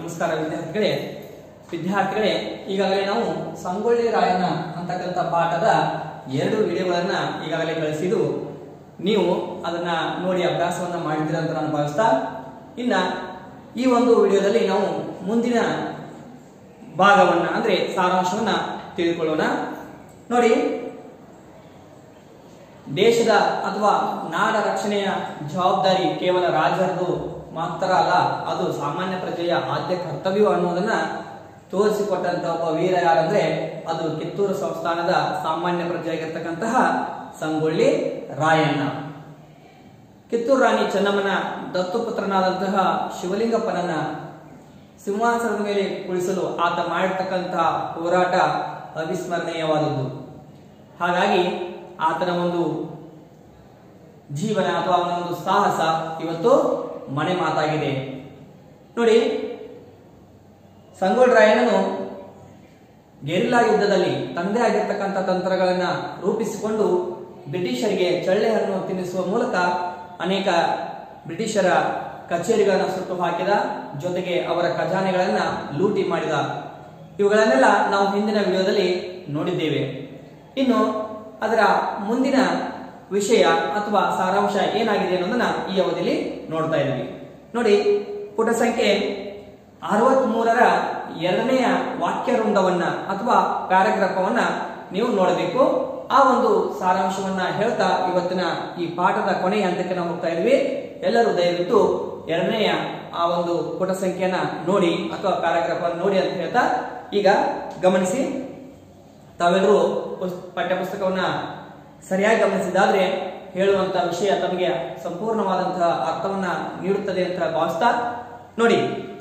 ನಮಸ್ಕಾರ ವಿದ್ಯಾರ್ಥಿಗಳೇ ವಿದ್ಯಾರ್ಥಿಗಳೇ ಈಗಾಗಲೇ ನಾವು ಸಂಗೊಳ್ಳಿ ರಾಯಣ್ಣ ಅಂತಕ್ಕಂಥ ಪಾಠದ ಎರಡು ವಿಡಿಯೋಗಳನ್ನ ಈಗಾಗಲೇ ಕಳಿಸಿದ್ದು ನೀವು ಅದನ್ನ ನೋಡಿ ಅಭ್ಯಾಸವನ್ನ ಮಾಡಿದ್ದೀರ ಅಂತ ನಾನು ಭಾವಿಸ್ತಾ ಇನ್ನ ಈ ಒಂದು ವಿಡಿಯೋದಲ್ಲಿ ನಾವು ಮುಂದಿನ ಭಾಗವನ್ನ ಅಂದ್ರೆ ಸಾರಾಂಶವನ್ನ ತಿಳಿದುಕೊಳ್ಳೋಣ ನೋಡಿ ದೇಶದ ಅಥವಾ ನಾಡ ರಕ್ಷಣೆಯ ಜವಾಬ್ದಾರಿ ಕೇವಲ ರಾಜರದು ಮಾತ್ರ ಅಲ್ಲ ಅದು ಸಾಮಾನ್ಯ ಪ್ರಜೆಯ ಆದ್ಯ ಕರ್ತವ್ಯ ಅನ್ನೋದನ್ನ ತೋರಿಸಿಕೊಟ್ಟಂತ ಒಬ್ಬ ವೀರ ಯಾರಂದ್ರೆ ಅದು ಕಿತ್ತೂರು ಸಂಸ್ಥಾನದ ಸಾಮಾನ್ಯ ಪ್ರಜೆಯಾಗಿರ್ತಕ್ಕಂತಹ ಸಂಗೊಳ್ಳಿ ರಾಯಣ್ಣ ಕಿತ್ತೂರು ರಾಣಿ ಚೆನ್ನಮ್ಮನ ದತ್ತುಪುತ್ರನಾದಂತಹ ಶಿವಲಿಂಗಪ್ಪನನ್ನ ಸಿಂಹಾಸನದ ಮೇಲೆ ಕುಳಿಸಲು ಆತ ಮಾಡಿರ್ತಕ್ಕಂತಹ ಹೋರಾಟ ಅವಿಸ್ಮರಣೀಯವಾದದ್ದು ಹಾಗಾಗಿ ಆತನ ಒಂದು ಜೀವನ ಅಥವಾ ಅವನ ಒಂದು ಸಾಹಸ ಇವತ್ತು ಮನೆ ಮಾತಾಗಿದೆ ನೋಡಿ ಸಂಗೊಳ್ಳಿ ರಾಯಣ್ಣನು ಗೆರಿಲ್ಲಾ ಯುದ್ಧದಲ್ಲಿ ತಂದೆ ಆಗಿರ್ತಕ್ಕಂಥ ತಂತ್ರಗಳನ್ನ ರೂಪಿಸಿಕೊಂಡು ಬ್ರಿಟಿಷರಿಗೆ ಚಳ್ಳೆಹಣ್ಣು ತಿನ್ನಿಸುವ ಮೂಲಕ ಅನೇಕ ಬ್ರಿಟಿಷರ ಕಚೇರಿಗಳನ್ನು ಸುಟ್ಟು ಹಾಕಿದ ಜೊತೆಗೆ ಅವರ ಖಜಾನೆಗಳನ್ನ ಲೂಟಿ ಮಾಡಿದ ಇವುಗಳನ್ನೆಲ್ಲ ನಾವು ಹಿಂದಿನ ವಿಡಿಯೋದಲ್ಲಿ ನೋಡಿದ್ದೇವೆ ಇನ್ನು ಅದರ ಮುಂದಿನ ವಿಷಯ ಅಥವಾ ಸಾರಾಂಶ ಏನಾಗಿದೆ ಅನ್ನೋದನ್ನ ಈ ಅವಧಿಯಲ್ಲಿ ನೋಡ್ತಾ ಇದ್ವಿ ನೋಡಿ ಪುಟ ಸಂಖ್ಯೆ ಅರವತ್ ಮೂರರ ಎರಡನೆಯ ವಾಕ್ಯ ವೃಂದವನ್ನ ಅಥವಾ ಪ್ಯಾರಾಗ್ರಾಫವನ್ನ ನೀವು ನೋಡಬೇಕು ಆ ಒಂದು ಸಾರಾಂಶವನ್ನ ಹೇಳ್ತಾ ಇವತ್ತಿನ ಈ ಪಾಠದ ಕೊನೆಯ ಹಂತಕ್ಕೆ ನಾವು ಹೋಗ್ತಾ ಇದ್ವಿ ಎಲ್ಲರೂ ದಯವಿಟ್ಟು ಎರಡನೆಯ ಆ ಒಂದು ಪುಟ ಸಂಖ್ಯೆಯನ್ನ ನೋಡಿ ಅಥವಾ ಪ್ಯಾರಾಗ್ರಾಫ್ ಅನ್ನು ನೋಡಿ ಅಂತ ಹೇಳ್ತಾ ಈಗ ಗಮನಿಸಿ ತಾವೆಲ್ಲರೂ ಪುಸ್- ಪಠ್ಯಪುಸ್ತಕವನ್ನ ಸರಿಯಾಗಿ ಗಮನಿಸಿದಾದ್ರೆ ಹೇಳುವಂತ ವಿಷಯ ತಮಗೆ ಸಂಪೂರ್ಣವಾದಂತಹ ಅರ್ಥವನ್ನ ನೀಡುತ್ತದೆ ಅಂತ ಭಾವಿಸ್ತಾ ನೋಡಿ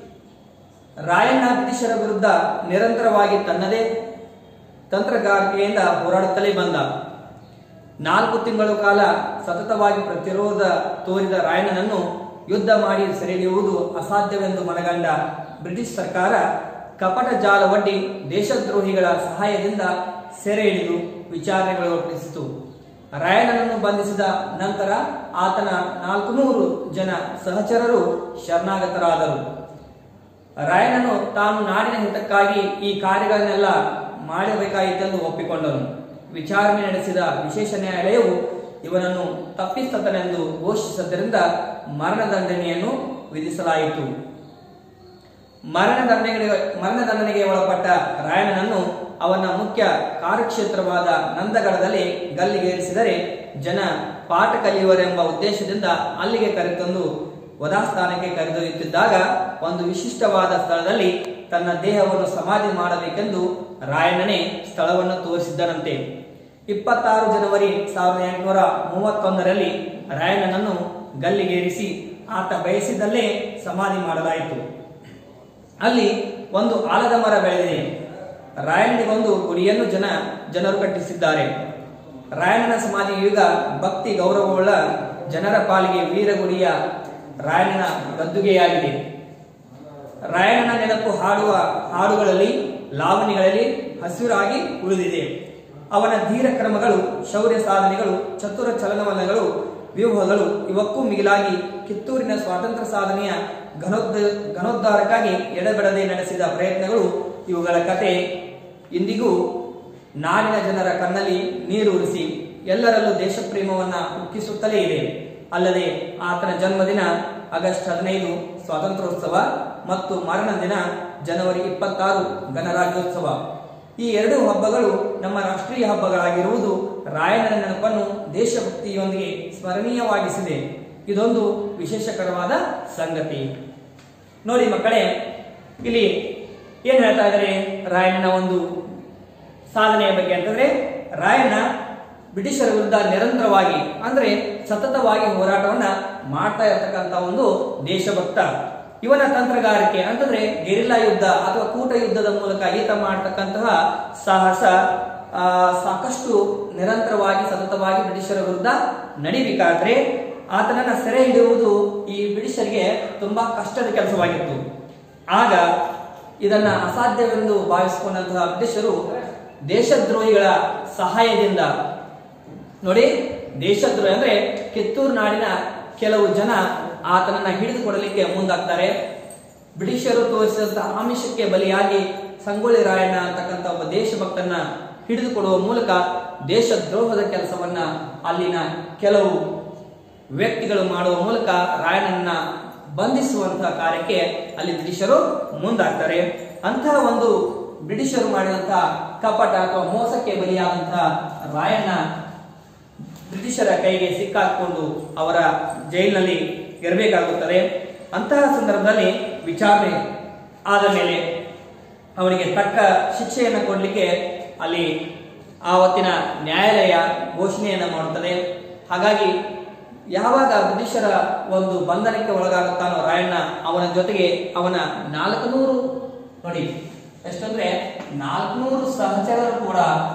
ರಾಯಣ್ಣ ಬ್ರಿಟಿಷರ ವಿರುದ್ಧ ನಿರಂತರವಾಗಿ ತನ್ನದೇ ತಂತ್ರಗಾರಿಕೆಯಿಂದ ಹೋರಾಡುತ್ತಲೇ ಬಂದ ನಾಲ್ಕು ತಿಂಗಳ ಕಾಲ ಸತತವಾಗಿ ಪ್ರತಿರೋಧ ತೋರಿದ ರಾಯಣ್ಣನನ್ನು ಯುದ್ಧ ಮಾಡಿ ಸೆರೆಹಿಡಿಯುವುದು ಅಸಾಧ್ಯವೆಂದು ಮನಗಂಡ ಬ್ರಿಟಿಷ್ ಸರ್ಕಾರ ಕಪಟ ಜಾಲ ಒಡ್ಡಿ ದೇಶದ್ರೋಹಿಗಳ ಸಹಾಯದಿಂದ ಸೆರೆ ಹಿಡಿದು ವಿಚಾರಣೆಗೊಳಪಡಿಸಿತು ರಾಯಣ್ಣನನ್ನು ಬಂಧಿಸಿದ ನಂತರ ಆತನ ನಾಲ್ಕುನೂರು ಜನ ಸಹಚರರು ಶರಣಾಗತರಾದರು ರಾಯಣ್ಣನು ತಾನು ನಾಡಿನ ಹಿತಕ್ಕಾಗಿ ಈ ಕಾರ್ಯಗಳನ್ನೆಲ್ಲ ಮಾಡಬೇಕಾಯಿತೆಂದು ಒಪ್ಪಿಕೊಂಡನು ವಿಚಾರಣೆ ನಡೆಸಿದ ವಿಶೇಷ ನ್ಯಾಯಾಲಯವು ಇವನನ್ನು ತಪ್ಪಿತಸ್ಥನೆಂದು ಘೋಷಿಸಿದ್ದರಿಂದ ಮರಣದಂಡನೆಯನ್ನು ವಿಧಿಸಲಾಯಿತು ಮರಣದಂಡನೆಗೆ ಮರಣದಂಡನೆಗೆ ಒಳಪಟ್ಟ ರಾಯಣ್ಣನನ್ನು ಅವನ ಮುಖ್ಯ ಕಾರ್ಯಕ್ಷೇತ್ರವಾದ ನಂದಗಡದಲ್ಲಿ ಗಲ್ಲಿಗೇರಿಸಿದರೆ ಜನ ಪಾಠ ಕಲಿಯುವರೆಂಬ ಉದ್ದೇಶದಿಂದ ಅಲ್ಲಿಗೆ ಕರೆತಂದು ವಧಾಸ್ಥಾನಕ್ಕೆ ಕರೆದೊಯ್ಯುತ್ತಿದ್ದಾಗ ಒಂದು ವಿಶಿಷ್ಟವಾದ ಸ್ಥಳದಲ್ಲಿ ತನ್ನ ದೇಹವನ್ನು ಸಮಾಧಿ ಮಾಡಬೇಕೆಂದು ರಾಯಣ್ಣನೇ ಸ್ಥಳವನ್ನು ತೋರಿಸಿದ್ದನಂತೆ ಇಪ್ಪತ್ತಾರು ಜನವರಿ ಸಾವಿರದ ಎಂಟುನೂರ ಮೂವತ್ತೊಂದರಲ್ಲಿ ರಾಯಣ್ಣನನ್ನು ಗಲ್ಲಿಗೇರಿಸಿ ಆತ ಬಯಸಿದ್ದಲ್ಲೇ ಸಮಾಧಿ ಮಾಡಲಾಯಿತು ಅಲ್ಲಿ ಒಂದು ಆಲದ ಮರ ಬೆಳೆದಿದೆ ರಾಯಣ್ಣನಿಗೊಂದು ಗುಡಿಯನ್ನು ಜನ ಜನರು ಕಟ್ಟಿಸಿದ್ದಾರೆ ರಾಯಣ್ಣನ ಸಮಾಧಿ ಈಗ ಭಕ್ತಿ ಗೌರವವುಳ್ಳ ಜನರ ಪಾಲಿಗೆ ವೀರಗುಡಿಯ ರಾಯಣ್ಣನ ಗದ್ದುಗೆಯಾಗಿದೆ ರಾಯಣ್ಣನ ನೆನಪು ಹಾಡುವ ಹಾಡುಗಳಲ್ಲಿ ಲಾವಣಿಗಳಲ್ಲಿ ಹಸಿರಾಗಿ ಉಳಿದಿದೆ ಅವನ ಧೀರ ಕ್ರಮಗಳು ಶೌರ್ಯ ಸಾಧನೆಗಳು ಚತುರ ಚಲನವಲನಗಳು ವ್ಯೂಹಗಳು ಇವಕ್ಕೂ ಮಿಗಿಲಾಗಿ ಕಿತ್ತೂರಿನ ಸ್ವಾತಂತ್ರ್ಯ ಸಾಧನೆಯ ಘನೋದ್ದ ಘನೋದ್ಧಾರಕ್ಕಾಗಿ ಎಡೆಬಿಡದೆ ನಡೆಸಿದ ಪ್ರಯತ್ನಗಳು ಇವುಗಳ ಕತೆ ಇಂದಿಗೂ ನಾಡಿನ ಜನರ ಕಣ್ಣಲ್ಲಿ ನೀರು ಉರಿಸಿ ಎಲ್ಲರಲ್ಲೂ ದೇಶಪ್ರೇಮವನ್ನ ಉಕ್ಕಿಸುತ್ತಲೇ ಇದೆ ಅಲ್ಲದೆ ಆತನ ಜನ್ಮದಿನ ಆಗಸ್ಟ್ ಹದಿನೈದು ಸ್ವಾತಂತ್ರ್ಯೋತ್ಸವ ಮತ್ತು ಮರಣ ದಿನ ಜನವರಿ ಇಪ್ಪತ್ತಾರು ಗಣರಾಜ್ಯೋತ್ಸವ ಈ ಎರಡು ಹಬ್ಬಗಳು ನಮ್ಮ ರಾಷ್ಟ್ರೀಯ ಹಬ್ಬಗಳಾಗಿರುವುದು ರಾಯಣ್ಣನ ನೆನಪನ್ನು ದೇಶಭಕ್ತಿಯೊಂದಿಗೆ ಸ್ಮರಣೀಯವಾಗಿಸಿದೆ ಇದೊಂದು ವಿಶೇಷಕರವಾದ ಸಂಗತಿ ನೋಡಿ ಮಕ್ಕಳೇ ಇಲ್ಲಿ ಏನ್ ಹೇಳ್ತಾ ಇದ್ದಾರೆ ರಾಯಣ್ಣನ ಒಂದು ಸಾಧನೆಯ ಬಗ್ಗೆ ಅಂತಂದ್ರೆ ರಾಯಣ್ಣ ಬ್ರಿಟಿಷರ ವಿರುದ್ಧ ನಿರಂತರವಾಗಿ ಅಂದ್ರೆ ಸತತವಾಗಿ ಹೋರಾಟವನ್ನ ಮಾಡ್ತಾ ಇರತಕ್ಕಂತ ಒಂದು ದೇಶಭಕ್ತ ಇವನ ತಂತ್ರಗಾರಿಕೆ ಅಂತಂದ್ರೆ ಗೆರಿಲ್ಲಾ ಯುದ್ಧ ಅಥವಾ ಕೂಟ ಯುದ್ಧದ ಮೂಲಕ ಈತ ಮಾಡತಕ್ಕಂತಹ ಸಾಹಸ ಆ, ಸಾಕಷ್ಟು ನಿರಂತರವಾಗಿ ಸತತವಾಗಿ ಬ್ರಿಟಿಷರ ವಿರುದ್ಧ ನಡಿಬೇಕಾದ್ರೆ ಆತನನ್ನ ಸೆರೆ ಹಿಡಿಯುವುದು ಈ ಬ್ರಿಟಿಷರಿಗೆ ತುಂಬಾ ಕಷ್ಟದ ಕೆಲಸವಾಗಿತ್ತು ಆಗ ಇದನ್ನ ಅಸಾಧ್ಯವೆಂದು ಭಾವಿಸಿಕೊಂಡಂತಹ ಬ್ರಿಟಿಷರು ದೇಶದ್ರೋಹಿಗಳ ಸಹಾಯದಿಂದ ನೋಡಿ ದೇಶದ್ರೋಹಿ ಅಂದ್ರೆ ಕಿತ್ತೂರು ನಾಡಿನ ಕೆಲವು ಜನ ಆತನನ್ನ ಹಿಡಿದುಕೊಡಲಿಕ್ಕೆ ಮುಂದಾಗ್ತಾರೆ ಬ್ರಿಟಿಷರು ತೋರಿಸಿದಂತ ಆಮಿಷಕ್ಕೆ ಬಲಿಯಾಗಿ ಸಂಗೊಳ್ಳಿ ರಾಯಣ್ಣ ಅಂತಕ್ಕಂಥ ಒಬ್ಬ ದೇಶಭಕ್ತನ ಹಿಡಿದುಕೊಡುವ ಮೂಲಕ ದೇಶದ್ರೋಹದ ಕೆಲಸವನ್ನ ಅಲ್ಲಿನ ಕೆಲವು ವ್ಯಕ್ತಿಗಳು ಮಾಡುವ ಮೂಲಕ ರಾಯಣ್ಣನ ಬಂಧಿಸುವಂತಹ ಕಾರ್ಯಕ್ಕೆ ಅಲ್ಲಿ ಬ್ರಿಟಿಷರು ಮುಂದಾಗ್ತಾರೆ ಅಂತಹ ಒಂದು ಬ್ರಿಟಿಷರು ಮಾಡಿದಂತಹ ಕಪಟ ಅಥವಾ ಮೋಸಕ್ಕೆ ಬಲಿಯಾದಂತಹ ರಾಯಣ್ಣ ಬ್ರಿಟಿಷರ ಕೈಗೆ ಸಿಕ್ಕಾಕೊಂಡು ಅವರ ಜೈಲಿನಲ್ಲಿ ಇರಬೇಕಾಗುತ್ತದೆ ಅಂತಹ ಸಂದರ್ಭದಲ್ಲಿ ವಿಚಾರಣೆ ಆದ ಮೇಲೆ ಅವನಿಗೆ ತಕ್ಕ ಶಿಕ್ಷೆಯನ್ನು ಕೊಡಲಿಕ್ಕೆ ಅಲ್ಲಿ ಆವತ್ತಿನ ನ್ಯಾಯಾಲಯ ಘೋಷಣೆಯನ್ನು ಮಾಡುತ್ತದೆ ಹಾಗಾಗಿ ಯಾವಾಗ ಬ್ರಿಟಿಷರ ಒಂದು ಬಂಧನಕ್ಕೆ ಒಳಗಾಗುತ್ತಾನೋ ರಾಯಣ್ಣ ಅವನ ಜೊತೆಗೆ ಅವನ ನಾಲ್ಕುನೂರು ನೋಡಿ ಎಷ್ಟಂದ್ರೆ ನಾಲ್ಕುನೂರು ಸಹಚರರು ಕೂಡ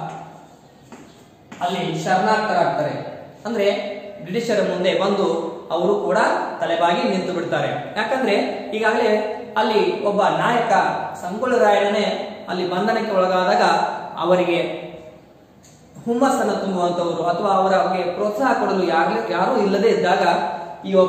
ಅಲ್ಲಿ ಶರಣಾರ್ಥರಾಗ್ತಾರೆ ಅಂದ್ರೆ ಬ್ರಿಟಿಷರ ಮುಂದೆ ಬಂದು ಅವರು ಕೂಡ ತಲೆಬಾಗಿ ನಿಂತು ಬಿಡ್ತಾರೆ ಯಾಕಂದ್ರೆ ಈಗಾಗಲೇ ಅಲ್ಲಿ ಒಬ್ಬ ನಾಯಕ ಸಂಗೊಳ್ಳಿ ರಾಯಣ್ಣನೇ ಅಲ್ಲಿ ಬಂಧನಕ್ಕೆ ಒಳಗಾದಾಗ ಅವರಿಗೆ ಹುಮ್ಮಸ್ಸನ್ನು ತುಂಬುವಂತವರು ಅಥವಾ ಅವರ ಅವರಿಗೆ ಪ್ರೋತ್ಸಾಹ ಕೊಡಲು ಯಾರು ಯಾರೂ ಇಲ್ಲದೆ ಇದ್ದಾಗ ಈ ಒಬ್ಬ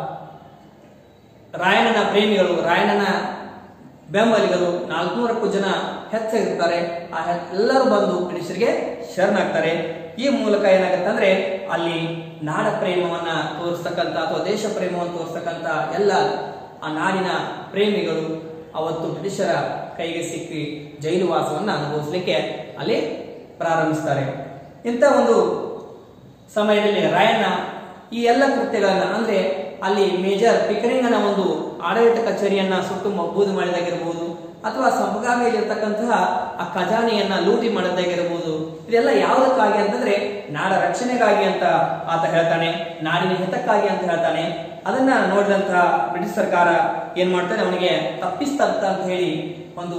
ರಾಯಣ್ಣನ ಪ್ರೇಮಿಗಳು ರಾಯಣ್ಣನ ಬೆಂಬಲಿಗರು ನಾಲ್ಕುನೂರಕ್ಕೂ ಜನ ಹೆಚ್ಚಾಗಿರ್ತಾರೆ ಆ ಹೆ- ಎಲ್ಲರೂ ಬಂದು ಬ್ರಿಟಿಷರಿಗೆ ಶರಣಾಗ್ತಾರೆ ಈ ಮೂಲಕ ಏನಾಗುತ್ತೆ ಅಂದ್ರೆ ಅಲ್ಲಿ ನಾಡ ಪ್ರೇಮವನ್ನ ತೋರಿಸ್ತಕ್ಕಂಥ ಅಥವಾ ದೇಶ ಪ್ರೇಮವನ್ನು ತೋರಿಸ್ತಕ್ಕಂಥ ಎಲ್ಲ ಆ ನಾಡಿನ ಪ್ರೇಮಿಗಳು ಅವತ್ತು ಬ್ರಿಟಿಷರ ಕೈಗೆ ಸಿಕ್ಕಿ ಜೈಲು ವಾಸವನ್ನ ಅನುಭವಿಸಲಿಕ್ಕೆ ಅಲ್ಲಿ ಪ್ರಾರಂಭಿಸ್ತಾರೆ ಇಂಥ ಒಂದು ಸಮಯದಲ್ಲಿ ರಾಯಣ್ಣ ಈ ಎಲ್ಲ ಕೃತ್ಯಗಳನ್ನ ಅಂದ್ರೆ ಅಲ್ಲಿ ಮೇಜರ್ ಪಿಕರಿಂಗನ ಒಂದು ಆಡಳಿತ ಕಚೇರಿಯನ್ನ ಸುಟ್ಟು ಬೂದು ಮಾಡಿದಾಗಿರ್ಬೋದು ಅಥವಾ ಸಮಗಾಮಿಯಲ್ಲಿರ್ತಕ್ಕಂತಹ ಆ ಖಜಾನೆಯನ್ನ ಲೂಟಿ ಮಾಡಿದಾಗಿರ್ಬೋದು ಇದೆಲ್ಲ ಯಾವುದಕ್ಕಾಗಿ ಅಂತಂದ್ರೆ ನಾಡ ರಕ್ಷಣೆಗಾಗಿ ಅಂತ ಆತ ಹೇಳ್ತಾನೆ ನಾಡಿನ ಹಿತಕ್ಕಾಗಿ ಅಂತ ಹೇಳ್ತಾನೆ ಅದನ್ನ ನೋಡಿದಂತಹ ಬ್ರಿಟಿಷ್ ಸರ್ಕಾರ ಏನ್ ಮಾಡ್ತಾನೆ ಅವನಿಗೆ ತಪ್ಪಿಸ್ತಪ್ಪ ಅಂತ ಹೇಳಿ ಒಂದು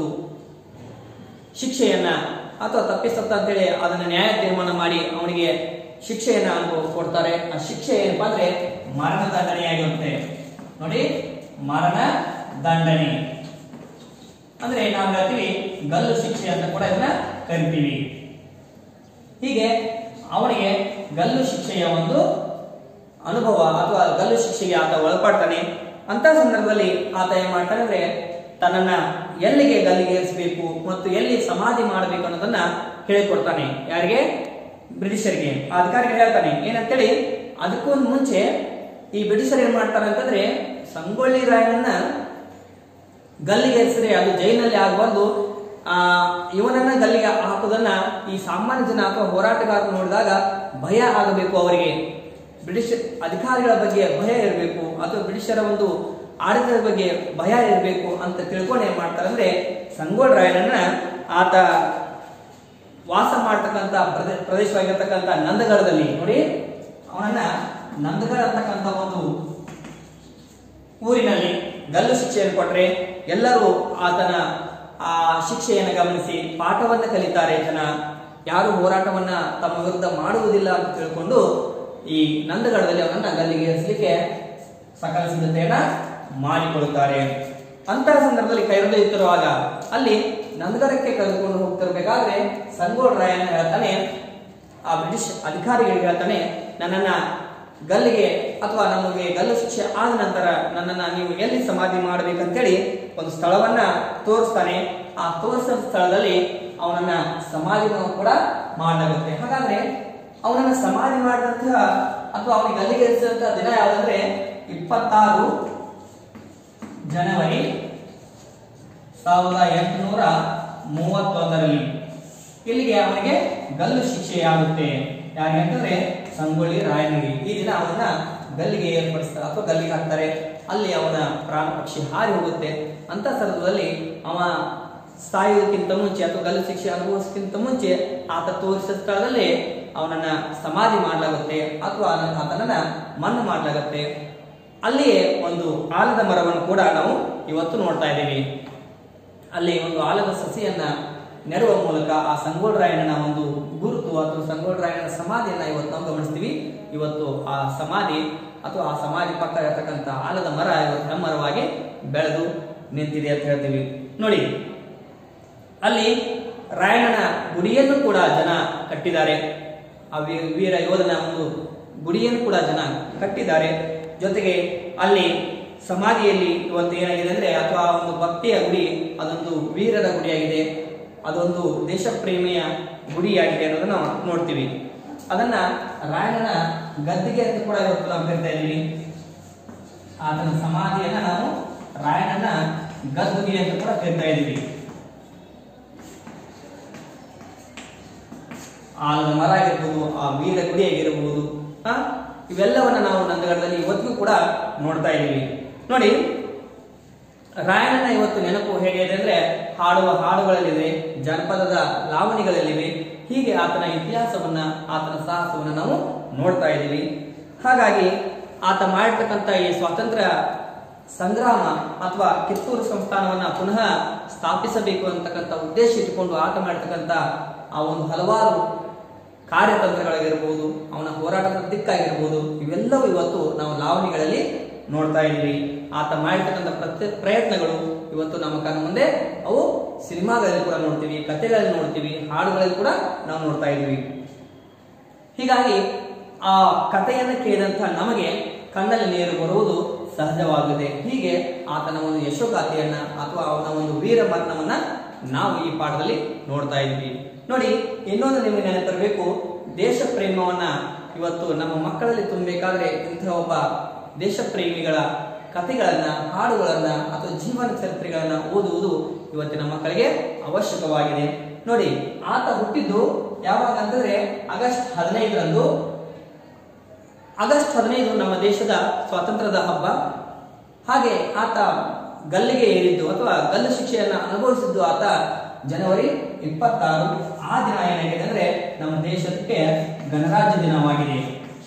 ಶಿಕ್ಷೆಯನ್ನ ಅಥವಾ ತಪ್ಪಿಸ್ತಪ್ಪ ಅಂತೇಳಿ ಅದನ್ನ ನ್ಯಾಯ ತೀರ್ಮಾನ ಮಾಡಿ ಅವನಿಗೆ ಶಿಕ್ಷೆಯನ್ನ ಅನುಭವ ಕೊಡ್ತಾರೆ ಆ ಶಿಕ್ಷೆ ಏನಪ್ಪಾ ಅಂದ್ರೆ ಮರಣ ದಂಡನೆಯಾಗಿರುತ್ತೆ ನೋಡಿ ಮರಣ ದಂಡನೆ ಅಂದ್ರೆ ನಾವು ಹೇಳ್ತೀವಿ ಗಲ್ಲು ಶಿಕ್ಷೆ ಅಂತ ಕೂಡ ಇದನ್ನ ಕರಿತೀವಿ ಹೀಗೆ ಅವನಿಗೆ ಗಲ್ಲು ಶಿಕ್ಷೆಯ ಒಂದು ಅನುಭವ ಅಥವಾ ಗಲ್ಲು ಶಿಕ್ಷೆಗೆ ಆತ ಒಳಪಡ್ತಾನೆ ಅಂತ ಸಂದರ್ಭದಲ್ಲಿ ಆತ ಏನ್ ಮಾಡ್ತಾನೆ ಅಂದ್ರೆ ತನ್ನನ್ನ ಎಲ್ಲಿಗೆ ಗಲ್ಲಿಗೆ ಏರಿಸಬೇಕು ಮತ್ತು ಎಲ್ಲಿ ಸಮಾಧಿ ಮಾಡಬೇಕು ಅನ್ನೋದನ್ನ ಹೇಳಿಕೊಡ್ತಾನೆ ಯಾರಿಗೆ ಬ್ರಿಟಿಷರಿಗೆ ಆ ಅಧಿಕಾರಿಗೆ ಹೇಳ್ತಾನೆ ಏನಂತೇಳಿ ಅದಕ್ಕೂ ಮುಂಚೆ ಈ ಬ್ರಿಟಿಷರು ಏನ್ ಮಾಡ್ತಾರೆ ಅಂತಂದ್ರೆ ಸಂಗೊಳ್ಳಿ ರಾಯಣ್ಣನ ಗಲ್ಲಿಗೆ ಎರಿಸಿದ್ರೆ ಅದು ಜೈಲಿನಲ್ಲಿ ಆಗಬಾರ್ದು ಆ ಇವನನ್ನ ಗಲ್ಲಿಗೆ ಹಾಕೋದನ್ನ ಈ ಸಾಮಾನ್ಯ ಜನ ಅಥವಾ ಹೋರಾಟಗಾರರು ನೋಡಿದಾಗ ಭಯ ಆಗಬೇಕು ಅವರಿಗೆ ಬ್ರಿಟಿಷ್ ಅಧಿಕಾರಿಗಳ ಬಗ್ಗೆ ಭಯ ಇರಬೇಕು ಅಥವಾ ಬ್ರಿಟಿಷರ ಒಂದು ಆಡಳಿತದ ಬಗ್ಗೆ ಭಯ ಇರಬೇಕು ಅಂತ ತಿಳ್ಕೊಂಡು ಏನ್ ಮಾಡ್ತಾರೆ ಅಂದ್ರೆ ಸಂಗೊಳ್ಳಿ ರಾಯನನ್ನ ಆತ ವಾಸ ಮಾಡ್ತಕ್ಕಂಥ ಪ್ರದೇ- ಪ್ರದೇಶವಾಗಿರ್ತಕ್ಕಂಥ ನಂದಗಡದಲ್ಲಿ ನೋಡಿ ಅವನನ್ನ ನಂದಗಡ ಅಂತಕ್ಕಂಥ ಒಂದು ಊರಿನಲ್ಲಿ ಗಲ್ಲು ಶಿಕ್ಷೆಯನ್ನು ಕೊಟ್ರೆ ಎಲ್ಲರೂ ಆತನ ಆ ಶಿಕ್ಷೆಯನ್ನು ಗಮನಿಸಿ ಪಾಠವನ್ನ ಕಲಿತಾರೆ ಜನ ಯಾರು ಹೋರಾಟವನ್ನ ತಮ್ಮ ವಿರುದ್ಧ ಮಾಡುವುದಿಲ್ಲ ಅಂತ ತಿಳ್ಕೊಂಡು ಈ ನಂದಗಡದಲ್ಲಿ ಅವನನ್ನ ಗಲ್ಲಿಗೆ ಏರಿಸಲಿಕ್ಕೆ ಸಕಲ ಸಿದ್ಧತೆಯನ್ನ ಮಾಡಿಕೊಳ್ಳುತ್ತಾರೆ ಅಂತಹ ಸಂದರ್ಭದಲ್ಲಿ ಕೈರೊಯ್ಯುತ್ತಿರುವಾಗ ಅಲ್ಲಿ ನಂದಗಡಕ್ಕೆ ಕರೆದುಕೊಂಡು ಹೋಗ್ತಿರ್ಬೇಕಾದ್ರೆ ಸಂಗೋಳ್ ರಾಯಣ್ಣ ಹೇಳ್ತಾನೆ ಆ ಬ್ರಿಟಿಷ್ ಅಧಿಕಾರಿಗಳಿಗೆ ಹೇಳ್ತಾನೆ ನನ್ನನ್ನ ಗಲ್ಲಿಗೆ ಅಥವಾ ನಮಗೆ ಗಲ್ಲು ಶಿಕ್ಷೆ ಆದ ನಂತರ ನನ್ನನ್ನ ನೀವು ಎಲ್ಲಿ ಸಮಾಧಿ ಮಾಡ್ಬೇಕಂತೇಳಿ ಒಂದು ಸ್ಥಳವನ್ನ ತೋರಿಸ್ತಾನೆ ಆ ತೋರಿಸಿದ ಸ್ಥಳದಲ್ಲಿ ಅವನನ್ನ ಸಮಾಧಿನೂ ಕೂಡ ಮಾಡಲಾಗುತ್ತೆ ಹಾಗಾದ್ರೆ ಅವನನ್ನ ಸಮಾಧಿ ಮಾಡಿದಂತಹ ಅಥವಾ ಅವನಿಗೆ ಗಲ್ಲಿಗೆ ಇರಿಸಿದಂತಹ ದಿನ ಯಾವುದಂದ್ರೆ ಇಪ್ಪತ್ತಾರು ಜನವರಿ ಸಾವಿರದ ಎಂಟುನೂರ ಮೂವತ್ತೊಂದರಲ್ಲಿ ಇಲ್ಲಿಗೆ ಅವನಿಗೆ ಗಲ್ಲು ಶಿಕ್ಷೆಯಾಗುತ್ತೆ ಯಾರಿಗೆ ಅಂತಂದ್ರೆ ಸಂಗೊಳ್ಳಿ ರಾಯನಿಗೆ ಈ ದಿನ ಅವನ ಗಲ್ಲಿಗೆ ಏರ್ಪಡಿಸ್ತಾರೆ ಅಥವಾ ಗಲ್ಲಿಗೆ ಹಾಕ್ತಾರೆ ಅಲ್ಲಿ ಅವನ ಪ್ರಾಣ ಪಕ್ಷಿ ಹಾರಿ ಹೋಗುತ್ತೆ ಅಂತ ಸಂದರ್ಭದಲ್ಲಿ ಅವ ಸಾಯುವುದಕ್ಕಿಂತ ಮುಂಚೆ ಅಥವಾ ಗಲ್ಲು ಶಿಕ್ಷೆ ಅನುಭವಿಸಕ್ಕಿಂತ ಮುಂಚೆ ಆತ ತೋರಿಸಿದ ಸ್ಥಳದಲ್ಲಿ ಅವನನ್ನ ಸಮಾಧಿ ಮಾಡಲಾಗುತ್ತೆ ಅಥವಾ ಆತನ- ಆತನನ್ನ ಮಣ್ಣು ಮಾಡಲಾಗುತ್ತೆ ಅಲ್ಲಿಯೇ ಒಂದು ಆಲದ ಮರವನ್ನು ಕೂಡ ನಾವು ಇವತ್ತು ನೋಡ್ತಾ ಇದ್ದೀವಿ ಅಲ್ಲಿ ಒಂದು ಆಲದ ಸಸಿಯನ್ನ ನೆಡುವ ಮೂಲಕ ಆ ಸಂಗೋಳ್ ರಾಯಣ್ಣನ ಒಂದು ಗುರುತು ಅಥವಾ ಸಂಗೋಳ್ ರಾಯಣ್ಣನ ಸಮಾಧಿಯನ್ನ ಇವತ್ತು ನಾವು ಗಮನಿಸ್ತೀವಿ ಇವತ್ತು ಆ ಸಮಾಧಿ ಅಥವಾ ಆ ಸಮಾಧಿ ಪಕ್ಕ ಇರತಕ್ಕಂಥ ಆಲದ ಮರ ಇವತ್ತು ಹೆಮ್ಮರವಾಗಿ ಬೆಳೆದು ನಿಂತಿದೆ ಅಂತ ಹೇಳ್ತೀವಿ ನೋಡಿ ಅಲ್ಲಿ ರಾಯಣ್ಣನ ಗುಡಿಯನ್ನು ಕೂಡ ಜನ ಕಟ್ಟಿದ್ದಾರೆ ಆ ವೀ- ವೀರ ಯೋಧನ ಒಂದು ಗುಡಿಯನ್ನು ಕೂಡ ಜನ ಕಟ್ಟಿದ್ದಾರೆ ಜೊತೆಗೆ ಅಲ್ಲಿ ಸಮಾಧಿಯಲ್ಲಿ ಇವತ್ತು ಏನಾಗಿದೆ ಅಂದ್ರೆ ಅಥವಾ ಆ ಒಂದು ಭಕ್ತಿಯ ಗುಡಿ ಅದೊಂದು ವೀರದ ಗುಡಿಯಾಗಿದೆ ಅದೊಂದು ದೇಶ ಪ್ರೇಮಿಯ ಗುಡಿಯಾಗಿದೆ ಅನ್ನೋದನ್ನ ನಾವು ನೋಡ್ತೀವಿ ಅದನ್ನ ರಾಯಣ್ಣನ ಗದ್ದಿಗೆ ಅಂತ ಕೂಡ ಇವತ್ತು ನಾವು ಕರಿತಾ ಇದ್ದೀವಿ ಆತನ ಸಮಾಧಿಯನ್ನ ನಾವು ರಾಯಣ್ಣನ ಗದ್ದುಗೆ ಅಂತ ಕೂಡ ಕರಿತಾ ಇದ್ದೀವಿ ಆಲದ ಮರ ಆಗಿರ್ಬೋದು ಆ ವೀರ ಗುಡಿ ಆಗಿರಬಹುದು ಆ ಇವೆಲ್ಲವನ್ನ ನಾವು ನಂದಗಡದಲ್ಲಿ ಇವತ್ತಿಗೂ ಕೂಡ ನೋಡ್ತಾ ಇದ್ದೀವಿ ನೋಡಿ ರಾಯಣ್ಣನ ಇವತ್ತು ನೆನಪು ಹೇಗಿದೆ ಅಂದ್ರೆ ಹಾಡುವ ಹಾಡುಗಳಲ್ಲಿದೆ ಜನಪದದ ಲಾವಣಿಗಳಲ್ಲಿವೆ ಹೀಗೆ ಆತನ ಇತಿಹಾಸವನ್ನ ಆತನ ಸಾಹಸವನ್ನ ನಾವು ನೋಡ್ತಾ ಇದ್ದೀವಿ ಹಾಗಾಗಿ ಆತ ಮಾಡಿರ್ತಕ್ಕಂಥ ಈ ಸ್ವಾತಂತ್ರ್ಯ ಸಂಗ್ರಾಮ ಅಥವಾ ಕಿತ್ತೂರು ಸಂಸ್ಥಾನವನ್ನ ಪುನಃ ಸ್ಥಾಪಿಸಬೇಕು ಅಂತಕ್ಕಂಥ ಉದ್ದೇಶ ಇಟ್ಟುಕೊಂಡು ಆತ ಮಾಡಿರ್ತಕ್ಕಂಥ ಆ ಒಂದು ಹಲವಾರು ಕಾರ್ಯತಂತ್ರಗಳಾಗಿರ್ಬೋದು ಅವನ ಹೋರಾಟದ ದಿಕ್ಕಾಗಿರ್ಬೋದು ಇವೆಲ್ಲವೂ ಇವತ್ತು ನಾವು ಲಾವಣಿಗಳಲ್ಲಿ ನೋಡ್ತಾ ಇದ್ದೀವಿ ಆತ ಮಾಡಿರ್ತಕ್ಕಂಥ ಪ್ರತ್ಯ ಪ್ರಯತ್ನಗಳು ಇವತ್ತು ನಮ್ಮ ಕಣ್ಣ ಮುಂದೆ ಅವು ಸಿನಿಮಾಗಳಲ್ಲಿ ಕೂಡ ನೋಡ್ತೀವಿ ಕಥೆಗಳಲ್ಲಿ ನೋಡ್ತೀವಿ ಹಾಡುಗಳಲ್ಲಿ ಕೂಡ ನಾವು ನೋಡ್ತಾ ಇದ್ದೀವಿ ಹೀಗಾಗಿ ಆ ಕಥೆಯನ್ನು ಕೇಳಿದಂತ ನಮಗೆ ಕಣ್ಣಲ್ಲಿ ನೀರು ಬರುವುದು ಸಹಜವಾಗಿದೆ ಹೀಗೆ ಆತನ ಒಂದು ಯಶೋಗಾಥೆಯನ್ನ ಅಥವಾ ಅವನ ಒಂದು ವೀರ ಮರಣವನ್ನ ನಾವು ಈ ಪಾಠದಲ್ಲಿ ನೋಡ್ತಾ ಇದ್ವಿ ನೋಡಿ ಇನ್ನೊಂದು ನಿಮಗೆ ನೆನಪಿರಬೇಕು ದೇಶ ಪ್ರೇಮವನ್ನ ಇವತ್ತು ನಮ್ಮ ಮಕ್ಕಳಲ್ಲಿ ತುಂಬಬೇಕಾದ್ರೆ ಇಂತಹ ಒಬ್ಬ ದೇಶ ಪ್ರೇಮಿಗಳ ಕಥೆಗಳನ್ನ ಹಾಡುಗಳನ್ನ ಅಥವಾ ಜೀವನ ಚರಿತ್ರೆಗಳನ್ನ ಓದುವುದು ಇವತ್ತಿನ ಮಕ್ಕಳಿಗೆ ಅವಶ್ಯಕವಾಗಿದೆ ನೋಡಿ ಆತ ಹುಟ್ಟಿದ್ದು ಯಾವಾಗ ಅಂತಂದ್ರೆ ಆಗಸ್ಟ್ ಹದಿನೈದರಂದು ಆಗಸ್ಟ್ ಹದಿನೈದು ನಮ್ಮ ದೇಶದ ಸ್ವಾತಂತ್ರ್ಯದ ಹಬ್ಬ ಹಾಗೆ ಆತ ಗಲ್ಲಿಗೆ ಏರಿದ್ದು ಅಥವಾ ಗಲ್ಲು ಶಿಕ್ಷೆಯನ್ನ ಅನುಭವಿಸಿದ್ದು ಆತ ಜನವರಿ ಇಪ್ಪತ್ತಾರು ಆ ದಿನ ಏನಾಗಿದೆ ಅಂದ್ರೆ ನಮ್ಮ ದೇಶಕ್ಕೆ ಗಣರಾಜ್ಯ ದಿನವಾಗಿದೆ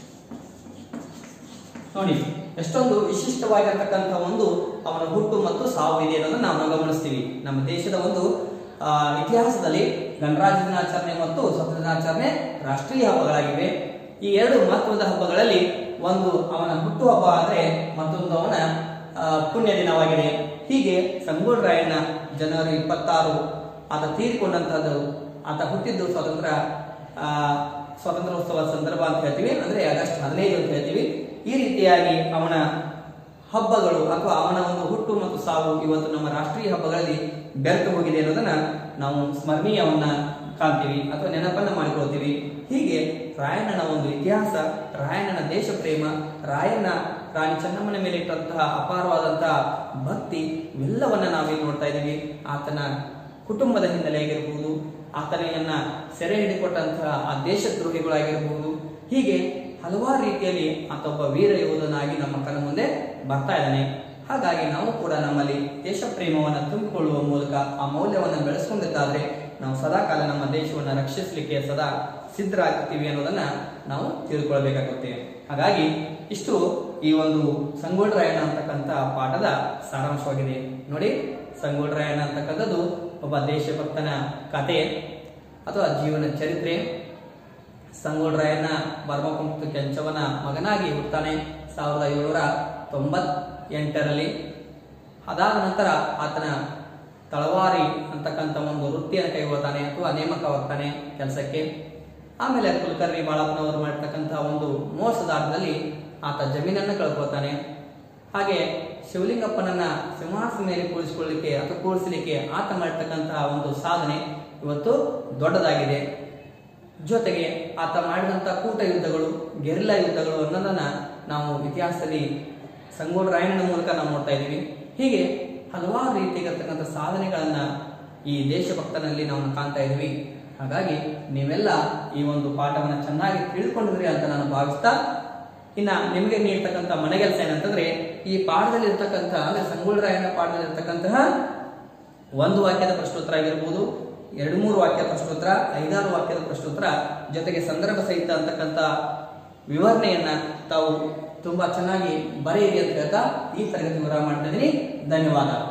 ನೋಡಿ ಎಷ್ಟೊಂದು ವಿಶಿಷ್ಟವಾಗಿರ್ತಕ್ಕಂಥ ಒಂದು ಅವನ ಹುಟ್ಟು ಮತ್ತು ಸಾವು ಇದೆ ಅನ್ನೋದನ್ನ ನಾವು ಗಮನಿಸ್ತೀವಿ ನಮ್ಮ ದೇಶದ ಒಂದು ಆ, ಇತಿಹಾಸದಲ್ಲಿ ಗಣರಾಜ್ಯ ದಿನಾಚರಣೆ ಮತ್ತು ಸ್ವಾತಂತ್ರ್ಯ ದಿನಾಚರಣೆ ರಾಷ್ಟ್ರೀಯ ಹಬ್ಬಗಳಾಗಿವೆ ಈ ಎರಡು ಮಹತ್ವದ ಹಬ್ಬಗಳಲ್ಲಿ ಒಂದು ಅವನ ಹುಟ್ಟು ಹಬ್ಬ ಆದ್ರೆ ಮತ್ತೊಂದು ಅವನ ಆ, ಪುಣ್ಯ ದಿನವಾಗಿದೆ ಹೀಗೆ ಸಂಗೊಳ್ಳ ರಾಯಣ್ಣ ಜನವರಿ ಇಪ್ಪತ್ತಾರು ಆತ ತೀರಿಕೊಂಡಂತಹದ್ದು ಆತ ಹುಟ್ಟಿದ್ದು ಸ್ವಾತಂತ್ರ್ಯ ಆ, ಸ್ವಾತಂತ್ರ್ಯೋತ್ಸವ ಸಂದರ್ಭ ಅಂತ ಹೇಳ್ತೀವಿ ಅಂದ್ರೆ ಆಗಸ್ಟ್ ಹದಿನೈದು ಅಂತ ಹೇಳ್ತೀವಿ ಈ ರೀತಿಯಾಗಿ ಅವನ ಹಬ್ಬಗಳು ಅಥವಾ ಅವನ ಒಂದು ಹುಟ್ಟು ಮತ್ತು ಸಾವು ಇವತ್ತು ನಮ್ಮ ರಾಷ್ಟ್ರೀಯ ಹಬ್ಬಗಳಲ್ಲಿ ಬೆರೆತು ಹೋಗಿದೆ ಅನ್ನೋದನ್ನ ನಾವು ಸ್ಮರಣೀಯವನ್ನ ಕಾಣ್ತೀವಿ ಅಥವಾ ನೆನಪನ್ನ ಮಾಡಿಕೊಳ್ತೀವಿ ಹೀಗೆ ರಾಯಣ್ಣನ ಒಂದು ಇತಿಹಾಸ ರಾಯಣ್ಣನ ದೇಶ ಪ್ರೇಮ ರಾಯಣ್ಣ ರಾಣಿ ಚೆನ್ನಮ್ಮನ ಮೇಲೆ ಇಟ್ಟಂತಹ ಅಪಾರವಾದಂತಹ ಭಕ್ತಿ ಇವೆಲ್ಲವನ್ನ ನಾವೇನ್ ನೋಡ್ತಾ ಇದ್ದೀವಿ ಆತನ ಕುಟುಂಬದ ಹಿನ್ನೆಲೆ ಆಗಿರಬಹುದು ಆತನೆಯನ್ನ ಸೆರೆ ಹಿಡಿಕೊಟ್ಟಂತಹ ಆ ದೇಶದ್ರೋಹಿಗಳಾಗಿರಬಹುದು ಹೀಗೆ ಹಲವಾರು ರೀತಿಯಲ್ಲಿ ಆತ ಒಬ್ಬ ವೀರ ಯೋಧನಾಗಿ ನಮ್ಮ ಕಣ್ಣ ಮುಂದೆ ಬರ್ತಾ ಇದ್ದಾನೆ ಹಾಗಾಗಿ ನಾವು ಕೂಡ ನಮ್ಮಲ್ಲಿ ದೇಶ ಪ್ರೇಮವನ್ನು ತುಂಬಿಕೊಳ್ಳುವ ಮೂಲಕ ಆ ಮೌಲ್ಯವನ್ನು ಬೆಳೆಸ್ಕೊಂಡಿದ್ದಾದ್ರೆ ನಾವು ಸದಾ ಕಾಲ ನಮ್ಮ ದೇಶವನ್ನು ರಕ್ಷಿಸಲಿಕ್ಕೆ ಸದಾ ಸಿದ್ಧರಾಗ್ತೀವಿ ಅನ್ನೋದನ್ನ ನಾವು ತಿಳ್ಕೊಳ್ಬೇಕಾಗುತ್ತೆ ಹಾಗಾಗಿ ಇಷ್ಟು ಈ ಒಂದು ಸಂಗೊಳ್ಳ ರಾಯಣ್ಣ ಅಂತಕ್ಕಂಥ ಪಾಠದ ಸಾರಾಂಶವಾಗಿದೆ ನೋಡಿ ಸಂಗೊಳ್ಳ ರಾಯಣ್ಣ ಅಂತಕ್ಕಂಥದ್ದು ಒಬ್ಬ ದೇಶಭಕ್ತನ ಕತೆ ಅಥವಾ ಜೀವನ ಚರಿತ್ರೆ ಸಂಗೊಳ್ಳ ರಾಯಣ್ಣ ಬರ್ಮಕುಂತ ಕೆಂಚವನ ಮಗನಾಗಿ ಹುಡ್ತಾನೆ ಸಾವಿರದ ಏಳ್ನೂರ ತೊಂಬತ್ ಎಂಟರಲ್ಲಿ ಅದಾದ ನಂತರ ಆತನ ತಳವಾರಿ ಅಂತಕ್ಕಂಥ ಒಂದು ವೃತ್ತಿಯನ್ನು ಕೈಗೊಳ್ತಾನೆ ಅಥವಾ ನೇಮಕವಾಗ್ತಾನೆ ಕೆಲಸಕ್ಕೆ ಆಮೇಲೆ ಕುಲಕರ್ಣಿ ಬಾಳಪ್ಪನವರು ಮಾಡಿರ್ತಕ್ಕಂಥ ಒಂದು ಮೋಸದ ಅರ್ಥದಲ್ಲಿ ಆತ ಜಮೀನನ್ನು ಕಳ್ಕೊಳ್ತಾನೆ ಹಾಗೆ ಶಿವಲಿಂಗಪ್ಪನನ್ನ ಸಿಂಹಾಸನ ಮೇಲೆ ಕೂರಿಸಿಕೊಳ್ಳಲಿಕ್ಕೆ ಅಥವಾ ಕೂರಿಸಲಿಕ್ಕೆ ಆತ ಮಾಡಿರ್ತಕ್ಕಂತಹ ಒಂದು ಸಾಧನೆ ಇವತ್ತು ದೊಡ್ಡದಾಗಿದೆ ಜೊತೆಗೆ ಆತ ಮಾಡಿದಂಥ ಕೂಟ ಯುದ್ಧಗಳು ಗೆರಿಲ್ಲಾ ಯುದ್ಧಗಳು ಅನ್ನೋದನ್ನ ನಾವು ಇತಿಹಾಸದಲ್ಲಿ ಸಂಗೊಳ್ಳ ರಾಯಣ್ಣನ ಮೂಲಕ ನಾವು ನೋಡ್ತಾ ಇದ್ದೀವಿ ಹೀಗೆ ಹಲವಾರು ರೀತಿಯಾಗಿರ್ತಕ್ಕಂಥ ಸಾಧನೆಗಳನ್ನ ಈ ದೇಶಭಕ್ತನಲ್ಲಿ ನಾವು ಕಾಣ್ತಾ ಇದ್ದೀವಿ ಹಾಗಾಗಿ ನೀವೆಲ್ಲ ಈ ಒಂದು ಪಾಠವನ್ನ ಚೆನ್ನಾಗಿ ತಿಳ್ಕೊಂಡಿದ್ರಿ ಅಂತ ನಾನು ಭಾವಿಸ್ತಾ ಇನ್ನ ನಿಮಗೆ ನೀಡ್ತಕ್ಕಂಥ ಮನೆಗೆಲಸ ಏನಂತಂದ್ರೆ ಈ ಪಾಠದಲ್ಲಿ ಇರ್ತಕ್ಕಂಥ ಅಂದ್ರೆ ಸಂಗೊಳ್ಳ ರಾಯಣ್ಣ ಪಾಠದಲ್ಲಿ ಇರ್ತಕ್ಕಂತಹ ಒಂದು ವಾಕ್ಯದ ಪ್ರಶ್ನೋತ್ತರ ಆಗಿರ್ಬೋದು ಎರಡು ಮೂರು ವಾಕ್ಯದ ಪ್ರಶ್ನೋತ್ತರ ಐದಾರು ವಾಕ್ಯದ ಪ್ರಶ್ನೋತ್ತರ ಜೊತೆಗೆ ಸಂದರ್ಭ ಸಹಿತ ಅಂತಕ್ಕಂಥ ವಿವರಣೆಯನ್ನ ತಾವು ತುಂಬಾ ಚೆನ್ನಾಗಿ ಬರೆಯಿರಿ ಅಂತ ಹೇಳ್ತಾ ಈ ತರಗತಿ ವಿರಾಮ ಮಾಡ್ತಾ ಇದ್ದೀನಿ ಧನ್ಯವಾದ